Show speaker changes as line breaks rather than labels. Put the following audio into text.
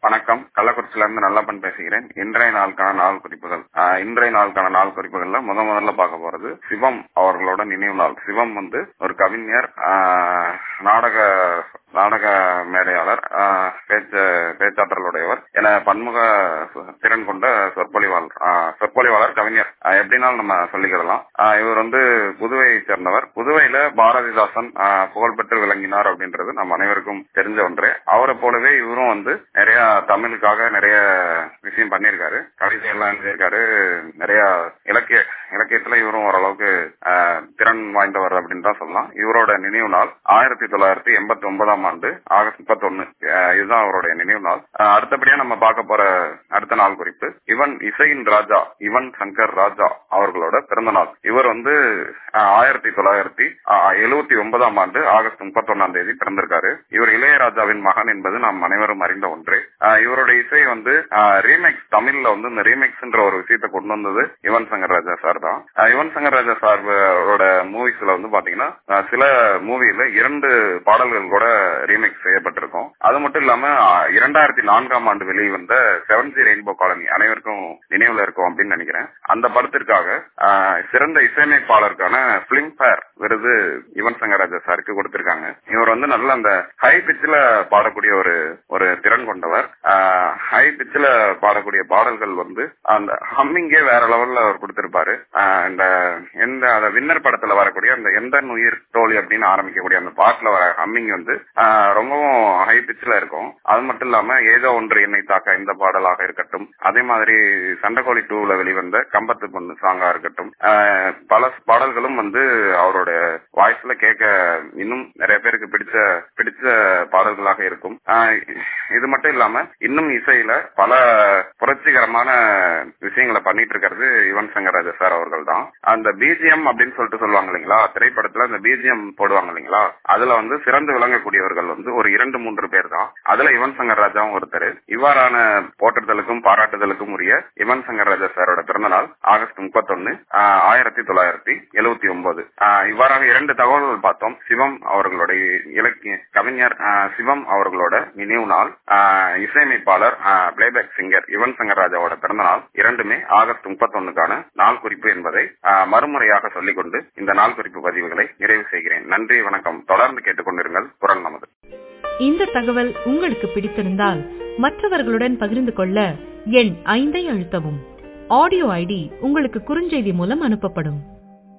வணக்கம் கள்ளக்குறிச்சியில இருந்து நல்லப்பன் பேசுகிறேன் இன்றைய நாளுக்கான நாள் குறிப்புகள் ஆஹ் இன்றைய நாளுக்கான நாள் குறிப்புகள்ல முத முதல்ல பார்க்க போறது சிவம் அவர்களோட நினைவு நாள் சிவம் வந்து ஒரு கவிஞர் ஆஹ் நாடக நாடக மேடையாளர் ஆஹ் பேச்சு பேச்சாற்றலுடையவர் என பன்முக திறன் கொண்ட சொற்பொழிவாளர் ஆஹ் சொற்பொழிவாளர் கவிஞர் ஆஹ் எப்படின்னாலும் நம்ம சொல்லிக்கிடலாம் ஆஹ் இவர் வந்து புதுவையை சேர்ந்தவர் புதுவையில பாரதிதாசன் ஆஹ் புகழ்பெற்று விளங்கினார் அப்படின்றது நம்ம அனைவருக்கும் தெரிஞ்ச ஒன்றே அவரை போலவே இவரும் வந்து நிறைய தமிழுக்காக நிறைய விஷயம் பண்ணியிருக்காரு கவிதை எல்லாம் எழுதியிருக்காரு நிறைய இலக்கிய இலக்கியத்துல இவரும் ஓரளவுக்கு ஆஹ் திறன் வாய்ந்தவர் அப்படின்னு தான் சொல்லலாம் இவரோட நினைவு நாள் ஆயிரத்தி தொள்ளாயிரத்தி எண்பத்தி ஒன்பதாம் ஆண்டு ஆகஸ்ட் முப்பத்தி ஒன்னு இதுதான் அவருடைய நினைவு நாள் ஆஹ் அடுத்தபடியா நம்ம பார்க்க போற அடுத்த நாள் குறிப்பு இவன் இசையின் ராஜா இவன் சங்கர் ராஜா அவர்களோட பிறந்த நாள் இவர் வந்து ஆஹ் ஆயிரத்தி தொள்ளாயிரத்தி எழுபத்தி ஒன்பதாம் ஆண்டு ஆகஸ்ட் முப்பத்தி ஒன்னாம் தேதி பிறந்திருக்காரு இவர் இளையராஜாவின் மகன் என்பது நாம் அனைவரும் அறிந்த ஒன்று ஆஹ் இவருடைய இசை வந்து ரீமேக்ஸ் தமிழ்ல வந்து இந்த ரீமேக்ஸ்ன்ற ஒரு விஷயத்தை கொண்டு வந்தது யுவன் சங்கர் ராஜா சார் தான் ஆஹ் யுவன் சங்கர் ராஜா சாரோட மூவிஸ்ல வந்து பாத்தீங்கன்னா ஆஹ் சில மூவில இரண்டு பாடல்கள் கூட ரீமேக் செய்யப்பட்டிருக்கும் அது மட்டும் இல்லாம ஆஹ் இரண்டாயிரத்தி நான்காம் ஆண்டு வெளிவந்த செவன் ஜி ரெயின்போ காலனி அனைவருக்கும் நினைவுல இருக்கும் அப்படின்னு நினைக்கிறேன் அந்த படத்திற்காக ஆஹ் சிறந்த இசையமைப்பாளருக்கான பிலிம் ஃபேர் விருது யுவன் சங்கர் ராஜா சாருக்கு கொடுத்திருக்காங்க இவர் வந்து நல்ல அந்த ஹை பிச்சில் பாடக்கூடிய ஒரு ஒரு திறன் கொண்டவர் ஹை பிச்சில் பாடக்கூடிய பாடல்கள் வந்து அந்த ஹம்மிங்கே வேற லெவல்ல அவர் கொடுத்திருப்பாரு இந்த எந்த அந்த வின்னர் படத்துல வரக்கூடிய அந்த எந்த உயிர் தோழி அப்படின்னு ஆரம்பிக்கக்கூடிய அந்த பாட்டுல வர ஹம்மிங் வந்து ரொம்பவும் ஹை பிச்சில் இருக்கும் அது மட்டும் இல்லாம ஏதோ ஒன்று என்னை தாக்க இந்த பாடலாக இருக்கட்டும் அதே மாதிரி சண்டைக்கோழி டூல வெளிவந்த கம்பத்து பொண்ணு சாங்கா இருக்கட்டும் பல பாடல்களும் வந்து அவருடைய வாய்ஸ்ல கேட்க இன்னும் நிறைய பேருக்கு பிடிச்ச பிடிச்ச பாடல்களாக இருக்கும் இது மட்டும் இல்லாம இன்னும் இசையில பல புரட்சிகரமான விஷயங்களை பண்ணிட்டு இருக்கிறது யுவன் சங்கர் ராஜா சார் அவர்கள் தான் அந்த பிஜிஎம் அப்படின்னு சொல்லிட்டு சொல்லுவாங்க இல்லைங்களா திரைப்படத்துல அந்த பிஜிஎம் போடுவாங்க இல்லைங்களா அதுல வந்து சிறந்து விளங்கக்கூடியவர்கள் வந்து ஒரு இரண்டு மூன்று பேர் தான் அதுல யுவன் சங்கர் ராஜாவும் ஒருத்தர் இவ்வாறான போற்றுதலுக்கும் பாராட்டுதலுக்கும் உரிய யுவன் சங்கர் ராஜா சாரோட பிறந்த நாள் ஆகஸ்ட் முப்பத்தொன்னு ஆயிரத்தி தொள்ளாயிரத்தி எழுபத்தி ஒன்பது இவ்வாறாக இரண்டு தகவல்கள் பார்த்தோம் சிவம் அவர்களுடைய இலக்கிய கவிஞர் சிவம் அவர்களோட நினைவு நாள் இசையமைப்பாளர் பிளேபேக் சிங்கர் யுவன் சங்கர் ராஜாவோட பிறந்த நாள் இரண்டுமே ஆகஸ்ட் முப்பத்தொன்னுக்கான நாள் குறிப்பு என்பதை மறுமுறையாக சொல்லிக்கொண்டு இந்த நாள் குறிப்பு பதிவுகளை நிறைவு செய்கிறேன் நன்றி வணக்கம் தொடர்ந்து கேட்டுக்கொண்டிருங்கள் குரல் நமது
இந்த தகவல் உங்களுக்கு பிடித்திருந்தால் மற்றவர்களுடன் பகிர்ந்து கொள்ள எண் ஐந்தை அழுத்தவும் ஆடியோ ஐடி உங்களுக்கு குறுஞ்செய்தி மூலம் அனுப்பப்படும்